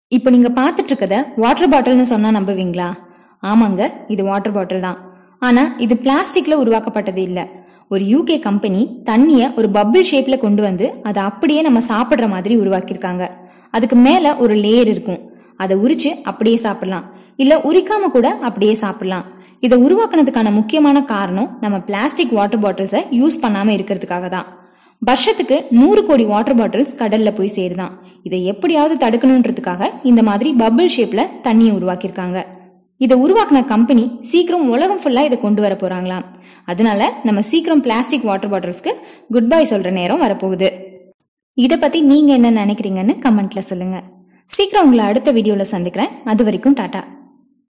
இப்போ நீங்க பார்த்துட்டு இருக்கத வாட்டர் பாட்டில்னு சொன்னா நம்புவீங்களா ஆமாங்க இது வாட்டர் பாட்டில் தான் ஆனா இது பிளாஸ்டிக்ல உருவாக்கப்பட்டது இல்ல ஒரு யூகே கம்பெனி தண்ணிய ஒரு பபிள் ஷேப்ல கொண்டு வந்து அதை அப்படியே நம்ம சாப்பிடுற மாதிரி உருவாக்கியிருக்காங்க அதுக்கு மேல ஒரு லேயர் இருக்கும் அதை உரிச்சு அப்படியே சாப்பிடலாம் இல்ல உரிக்காம கூட அப்படியே சாப்பிடலாம் இதை உருவாக்குனதுக்கான முக்கியமான காரணம் நம்ம பிளாஸ்டிக் வாட்டர் பாட்டில்ஸை யூஸ் பண்ணாம இருக்கிறதுக்காக தான் வருஷத்துக்கு நூறு கோடி வாட்டர் பாட்டில்ஸ் கடல்ல போய் சேருதான் இதை எப்படியாவது தடுக்கணுன்றதுக்காக இந்த மாதிரி பபிள் ஷேப்ல தண்ணியை உருவாக்கியிருக்காங்க இதை உருவாக்குன கம்பெனி சீக்கிரம் உலகம் ஃபுல்லா இதை கொண்டு வர போறாங்களாம் அதனால நம்ம சீக்கிரம் பிளாஸ்டிக் வாட்டர் பாட்டில்ஸ்க்கு குட் பை சொல்ற நேரம் வரப்போகுது இதை பத்தி நீங்க என்ன நினைக்கிறீங்கன்னு கமெண்ட்ல சொல்லுங்க சீக்கிரம் உங்களை அடுத்த வீடியோல சந்திக்கிறேன் அது வரைக்கும் டாடா